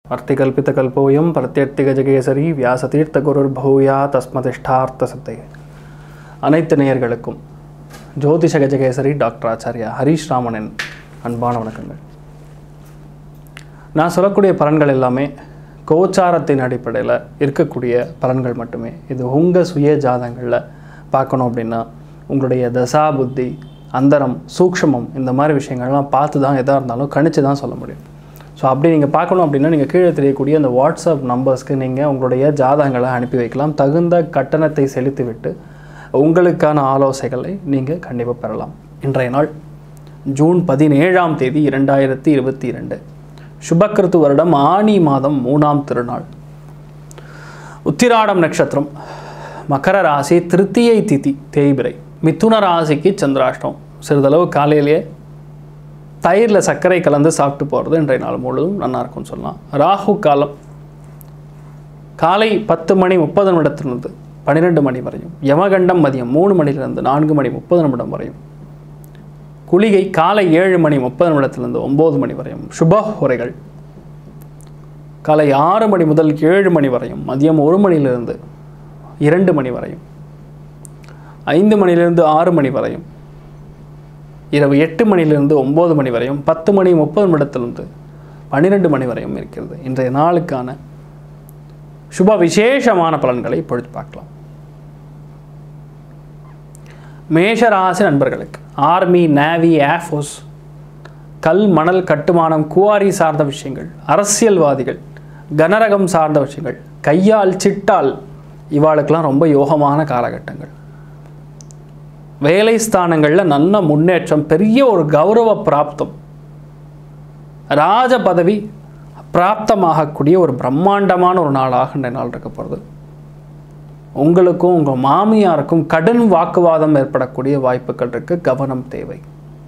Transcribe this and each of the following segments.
அர்த்திகல்பிதகல்போயம் பிரத்யர்த்திகஜகேசரி வியாசதீர்த்த குருர் பௌயா தஸ்மதிஷ்டார்த்த சித்தை அனைத்து நேயர்களுக்கும் ஜோதிஷ கஜகேசரி டாக்டர் ஆச்சாரியா ஹரீஷ் ராமனின் அன்பான வணக்கங்கள் நான் சொல்லக்கூடிய பலன்கள் எல்லாமே கோச்சாரத்தின் அடிப்படையில் இருக்கக்கூடிய பலன்கள் மட்டுமே இது உங்கள் சுய ஜாதகங்களில் பார்க்கணும் அப்படின்னா உங்களுடைய தசா புத்தி அந்தரம் சூக்ஷமம் இந்த மாதிரி விஷயங்கள்லாம் பார்த்து தான் எதாக இருந்தாலும் கணிச்சு தான் சொல்ல முடியும் ஸோ அப்படி நீங்கள் பார்க்கணும் அப்படின்னா நீங்கள் கீழே தெரியக்கூடிய அந்த வாட்ஸ்அப் நம்பர்ஸ்க்கு நீங்கள் உங்களுடைய ஜாதகங்களை அனுப்பி வைக்கலாம் தகுந்த கட்டணத்தை செலுத்திவிட்டு உங்களுக்கான ஆலோசனைகளை நீங்கள் கண்டிப்பாக பெறலாம் இன்றைய நாள் ஜூன் பதினேழாம் தேதி இரண்டாயிரத்தி இருபத்தி இரண்டு சுபக்கிருத்து வருடம் ஆனி மாதம் மூணாம் திருநாள் உத்திராடம் நட்சத்திரம் மகர ராசி திருத்தியை திதி தேய்பிரை மிதுன ராசிக்கு சந்திராஷ்டம் சிறிதளவு காலையிலேயே தயிரில் சர்க்கரை கலந்து சாப்பிட்டு போகிறது இன்றைய நாள் முழுவதும் நல்லா இருக்கும்னு சொல்லலாம் ராகு காலம் காலை பத்து மணி முப்பது நிமிடத்திலிருந்து பன்னிரெண்டு மணி வரையும் யமகண்டம் மதியம் மூணு மணிலிருந்து நான்கு மணி முப்பது நிமிடம் வரையும் குளிகை காலை ஏழு மணி முப்பது நிமிடத்திலிருந்து ஒம்பது மணி வரையும் சுப உரைகள் காலை ஆறு மணி முதல் ஏழு மணி வரையும் மதியம் ஒரு மணியிலிருந்து இரண்டு மணி வரையும் ஐந்து மணியிலிருந்து ஆறு மணி வரையும் இரவு எட்டு மணியிலிருந்து ஒம்பது மணி வரையும் பத்து மணி முப்பது நிமிடத்திலிருந்து பன்னிரெண்டு மணி வரையும் இருக்கிறது இன்றைய நாளுக்கான சுப விசேஷமான பலன்களை இப்பொழுது பார்க்கலாம் மேஷராசி நண்பர்களுக்கு ஆர்மி நேவி ஏர்ஃபோர்ஸ் கல் மணல் கட்டுமானம் குவாரி சார்ந்த விஷயங்கள் அரசியல்வாதிகள் கனரகம் சார்ந்த விஷயங்கள் கையால் சிட்டால் இவாளுக்கெல்லாம் ரொம்ப யோகமான காலகட்டங்கள் வேலை ஸ்தானங்களில் நல்ல முன்னேற்றம் பெரிய ஒரு கௌரவ பிராப்தம் ராஜ பதவி பிராப்தமாகக்கூடிய ஒரு பிரம்மாண்டமான ஒரு நாளாக இந்த நாள் இருக்க போகிறது உங்களுக்கும் உங்கள் மாமியாருக்கும் கடும் வாக்குவாதம் ஏற்படக்கூடிய வாய்ப்புகள் இருக்கு கவனம் தேவை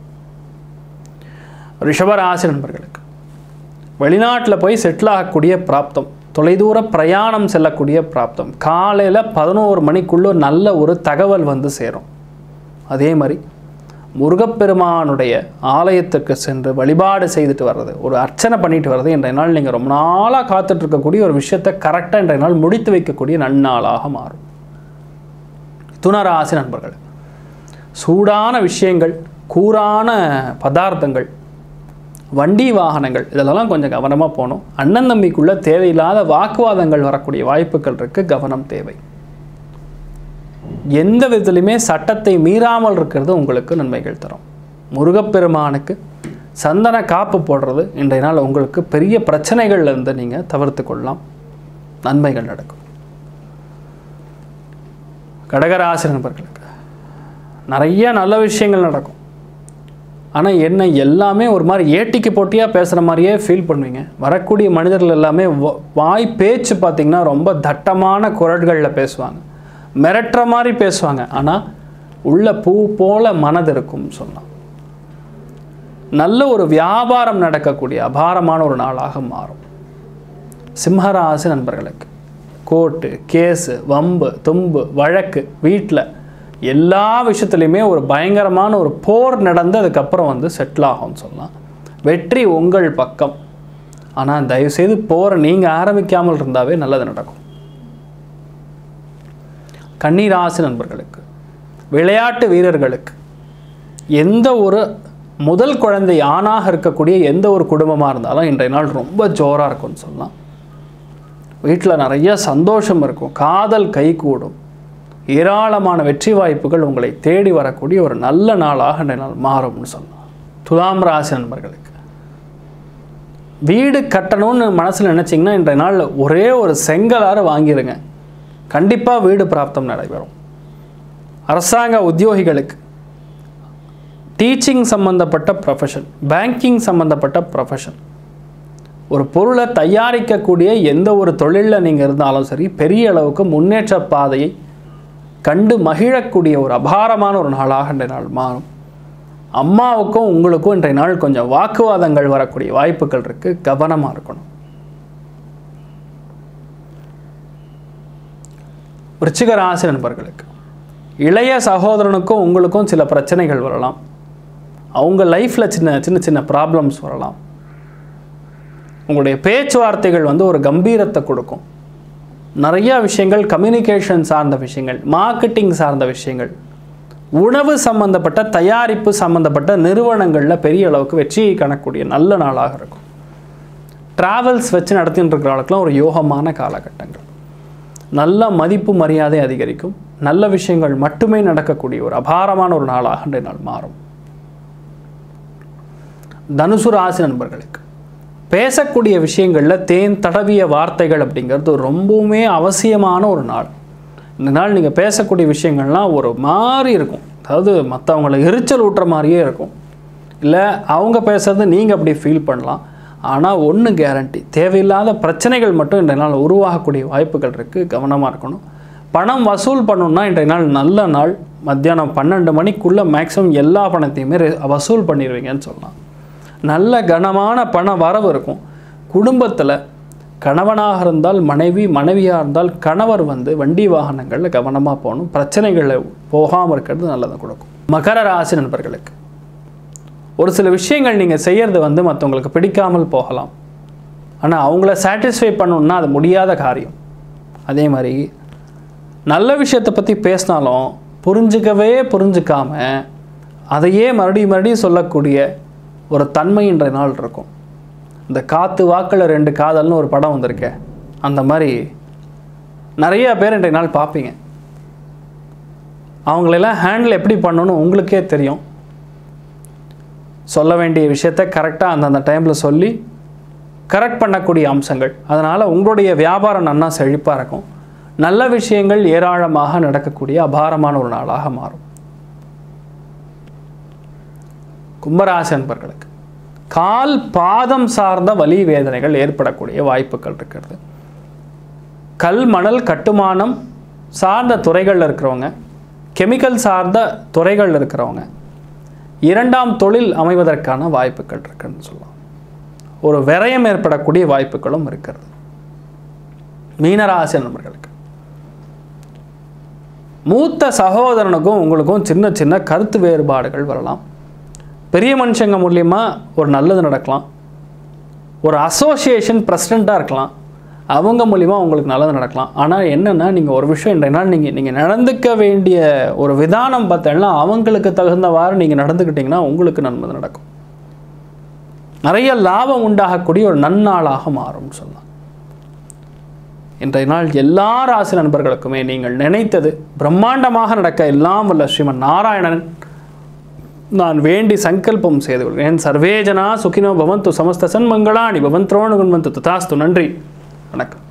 ரிஷபராசி நண்பர்களுக்கு வெளிநாட்டில் போய் செட்டில் ஆகக்கூடிய பிராப்தம் தொலைதூர பிரயாணம் செல்லக்கூடிய பிராப்தம் காலையில் பதினோரு மணிக்குள்ள நல்ல ஒரு தகவல் வந்து சேரும் அதே மாதிரி முருகப்பெருமானுடைய ஆலயத்துக்கு சென்று வழிபாடு செய்துட்டு வர்றது ஒரு அர்ச்சனை பண்ணிட்டு வர்றது இன்றைய நாள் நீங்கள் ரொம்ப நாளாக காத்துட்டு இருக்கக்கூடிய ஒரு விஷயத்தை கரெக்டாக இன்றைய நாள் முடித்து வைக்கக்கூடிய நன்னாளாக மாறும் துணராசி நண்பர்கள் சூடான விஷயங்கள் கூரான பதார்த்தங்கள் வண்டி வாகனங்கள் இதெல்லாம் கொஞ்சம் கவனமாக போகணும் அண்ணன் தம்பிக்குள்ள தேவையில்லாத வாக்குவாதங்கள் வரக்கூடிய வாய்ப்புகள் இருக்குது கவனம் தேவை எந்த விதத்துலையுமே சட்டத்தை மீறாமல் இருக்கிறது உங்களுக்கு நன்மைகள் தரும் முருகப்பெருமானுக்கு சந்தன காப்பு போடுறது இன்றைய நாள் உங்களுக்கு பெரிய பிரச்சனைகள்லேருந்து நீங்கள் தவிர்த்து கொள்ளலாம் நன்மைகள் நடக்கும் கடகராசி நண்பர்களுக்கு நிறைய நல்ல விஷயங்கள் நடக்கும் ஆனால் என்ன எல்லாமே ஒரு மாதிரி ஏட்டிக்கு போட்டியாக பேசுகிற மாதிரியே ஃபீல் பண்ணுவீங்க வரக்கூடிய மனிதர்கள் எல்லாமே வ- வாய் பேச்சு பார்த்திங்கன்னா ரொம்ப தட்டமான குரல்களில் பேசுவாங்க மிரட்டுற மாதிரி பேசுவாங்க ஆனால் உள்ள பூ போல மனது இருக்கும்னு சொல்லலாம் நல்ல ஒரு வியாபாரம் நடக்கக்கூடிய அபாரமான ஒரு நாளாக மாறும் சிம்மராசி நண்பர்களுக்கு கோர்ட்டு கேஸு வம்பு தும்பு வழக்கு வீட்டில் எல்லா விஷயத்துலையுமே ஒரு பயங்கரமான ஒரு போர் நடந்து அதுக்கப்புறம் வந்து செட்டில் ஆகும்னு சொல்லலாம் வெற்றி உங்கள் பக்கம் ஆனால் தயவுசெய்து போரை நீங்கள் ஆரம்பிக்காமல் இருந்தாவே நல்லது நடக்கும் கன்னிராசி நண்பர்களுக்கு விளையாட்டு வீரர்களுக்கு எந்த ஒரு முதல் குழந்தை ஆணாக இருக்கக்கூடிய எந்த ஒரு குடும்பமாக இருந்தாலும் இன்றைய நாள் ரொம்ப ஜோராக இருக்கும்னு சொல்லலாம் வீட்டில் நிறைய சந்தோஷம் இருக்கும் காதல் கைகூடும் ஏராளமான வெற்றி வாய்ப்புகள் உங்களை தேடி வரக்கூடிய ஒரு நல்ல நாளாக இன்றைய நாள் மாறும்னு சொல்லலாம் துலாம் ராசி நண்பர்களுக்கு வீடு கட்டணும்னு மனசில் நினச்சிங்கன்னா இன்றைய நாள் ஒரே ஒரு செங்கலாறு வாங்கிடுங்க கண்டிப்பாக வீடு பிராப்தம் நடைபெறும் அரசாங்க உத்தியோகிகளுக்கு டீச்சிங் சம்பந்தப்பட்ட ப்ரொஃபஷன் பேங்கிங் சம்பந்தப்பட்ட ப்ரொஃபஷன் ஒரு பொருளை தயாரிக்கக்கூடிய எந்த ஒரு தொழிலில் நீங்கள் இருந்தாலும் சரி பெரிய அளவுக்கு முன்னேற்ற பாதையை கண்டு மகிழக்கூடிய ஒரு அபாரமான ஒரு நாளாக இன்றைய நாள் மாறும் அம்மாவுக்கும் உங்களுக்கும் இன்றைய நாள் கொஞ்சம் வாக்குவாதங்கள் வரக்கூடிய வாய்ப்புகள் இருக்குது கவனமாக இருக்கணும் விருச்சிக ராசி நண்பர்களுக்கு இளைய சகோதரனுக்கும் உங்களுக்கும் சில பிரச்சனைகள் வரலாம் அவங்க லைஃப்பில் சின்ன சின்ன சின்ன ப்ராப்ளம்ஸ் வரலாம் உங்களுடைய பேச்சுவார்த்தைகள் வந்து ஒரு கம்பீரத்தை கொடுக்கும் நிறையா விஷயங்கள் கம்யூனிகேஷன் சார்ந்த விஷயங்கள் மார்க்கெட்டிங் சார்ந்த விஷயங்கள் உணவு சம்பந்தப்பட்ட தயாரிப்பு சம்பந்தப்பட்ட நிறுவனங்களில் பெரிய அளவுக்கு வெற்றியை காணக்கூடிய நல்ல நாளாக இருக்கும் ட்ராவல்ஸ் வச்சு நடத்திட்டு இருக்கிறவங்களுக்குலாம் ஒரு யோகமான காலகட்டங்கள் நல்ல மதிப்பு மரியாதை அதிகரிக்கும் நல்ல விஷயங்கள் மட்டுமே நடக்கக்கூடிய ஒரு அபாரமான ஒரு நாளாக இன்றைய நாள் மாறும் தனுசு ராசி நண்பர்களுக்கு பேசக்கூடிய விஷயங்களில் தேன் தடவிய வார்த்தைகள் அப்படிங்கிறது ரொம்பவுமே அவசியமான ஒரு நாள் இந்த நாள் நீங்கள் பேசக்கூடிய விஷயங்கள்லாம் ஒரு மாதிரி இருக்கும் அதாவது மற்றவங்களை எரிச்சல் ஊட்டுற மாதிரியே இருக்கும் இல்லை அவங்க பேசுறது நீங்கள் அப்படி ஃபீல் பண்ணலாம் ஆனால் ஒன்று கேரண்டி தேவையில்லாத பிரச்சனைகள் மட்டும் இன்றைய நாள் உருவாகக்கூடிய வாய்ப்புகள் இருக்குது கவனமாக இருக்கணும் பணம் வசூல் பண்ணணும்னா இன்றைய நாள் நல்ல நாள் மத்தியானம் பன்னெண்டு மணிக்குள்ளே மேக்ஸிமம் எல்லா பணத்தையுமே ரெ- வசூல் பண்ணிடுவீங்கன்னு சொல்லலாம் நல்ல கனமான பண வரவு இருக்கும் குடும்பத்தில் கணவனாக இருந்தால் மனைவி மனைவியாக இருந்தால் கணவர் வந்து வண்டி வாகனங்களில் கவனமாக போகணும் பிரச்சனைகளில் போகாமல் இருக்கிறது நல்லதை கொடுக்கும் மகர ராசி நண்பர்களுக்கு ஒரு சில விஷயங்கள் நீங்கள் செய்யறது வந்து மற்றவங்களுக்கு பிடிக்காமல் போகலாம் ஆனால் அவங்கள சாட்டிஸ்ஃபை பண்ணணும்னா அது முடியாத காரியம் அதே மாதிரி நல்ல விஷயத்தை பற்றி பேசினாலும் புரிஞ்சுக்கவே புரிஞ்சுக்காம அதையே மறுபடியும் மறுபடியும் சொல்லக்கூடிய ஒரு தன்மை இன்றைய நாள் இருக்கும் இந்த காத்து வாக்கில் ரெண்டு காதல்னு ஒரு படம் வந்திருக்கே அந்த மாதிரி நிறைய பேர் இன்றைய நாள் பார்ப்பீங்க அவங்களெல்லாம் ஹேண்டில் எப்படி பண்ணணும்னு உங்களுக்கே தெரியும் சொல்ல வேண்டிய விஷயத்த கரெக்டாக அந்தந்த டைமில் சொல்லி கரெக்ட் பண்ணக்கூடிய அம்சங்கள் அதனால் உங்களுடைய வியாபாரம் நன்னா செழிப்பாக இருக்கும் நல்ல விஷயங்கள் ஏராளமாக நடக்கக்கூடிய அபாரமான ஒரு நாளாக மாறும் கும்பராசி அன்பர்களுக்கு கால் பாதம் சார்ந்த வலி வேதனைகள் ஏற்படக்கூடிய வாய்ப்புகள் இருக்கிறது கல் மணல் கட்டுமானம் சார்ந்த துறைகளில் இருக்கிறவங்க கெமிக்கல் சார்ந்த துறைகளில் இருக்கிறவங்க இரண்டாம் தொழில் அமைவதற்கான வாய்ப்புகள் இருக்குன்னு சொல்லலாம் ஒரு விரயம் ஏற்படக்கூடிய வாய்ப்புகளும் இருக்கிறது மீனராசி நண்பர்களுக்கு மூத்த சகோதரனுக்கும் உங்களுக்கும் சின்ன சின்ன கருத்து வேறுபாடுகள் வரலாம் பெரிய மனுஷங்க மூலியமா ஒரு நல்லது நடக்கலாம் ஒரு அசோசியேஷன் பிரசிடெண்ட்டாக இருக்கலாம் அவங்க மூலிமா உங்களுக்கு நல்லது நடக்கலாம் ஆனால் என்னென்னா நீங்கள் ஒரு விஷயம் இன்றைய நாள் நீங்கள் நீங்கள் நடந்துக்க வேண்டிய ஒரு விதானம் பார்த்தீங்கன்னா அவங்களுக்கு தகுந்தவாறு நீங்கள் நடந்துக்கிட்டிங்கன்னா உங்களுக்கு நன்மை நடக்கும் நிறைய லாபம் உண்டாகக்கூடிய ஒரு நன்னாளாக மாறும் சொல்லலாம் இன்றைய நாள் எல்லா ராசி நண்பர்களுக்குமே நீங்கள் நினைத்தது பிரம்மாண்டமாக நடக்க எல்லாம் வல்ல ஸ்ரீமன் நாராயணன் நான் வேண்டி சங்கல்பம் செய்து கொள்கிறேன் சர்வேஜனா சுகினோ பவந்து சமஸ்த சன்மங்களாணி பவந்த்ரோணு குண்வந்து ததாஸ்து நன்றி வணக்கம்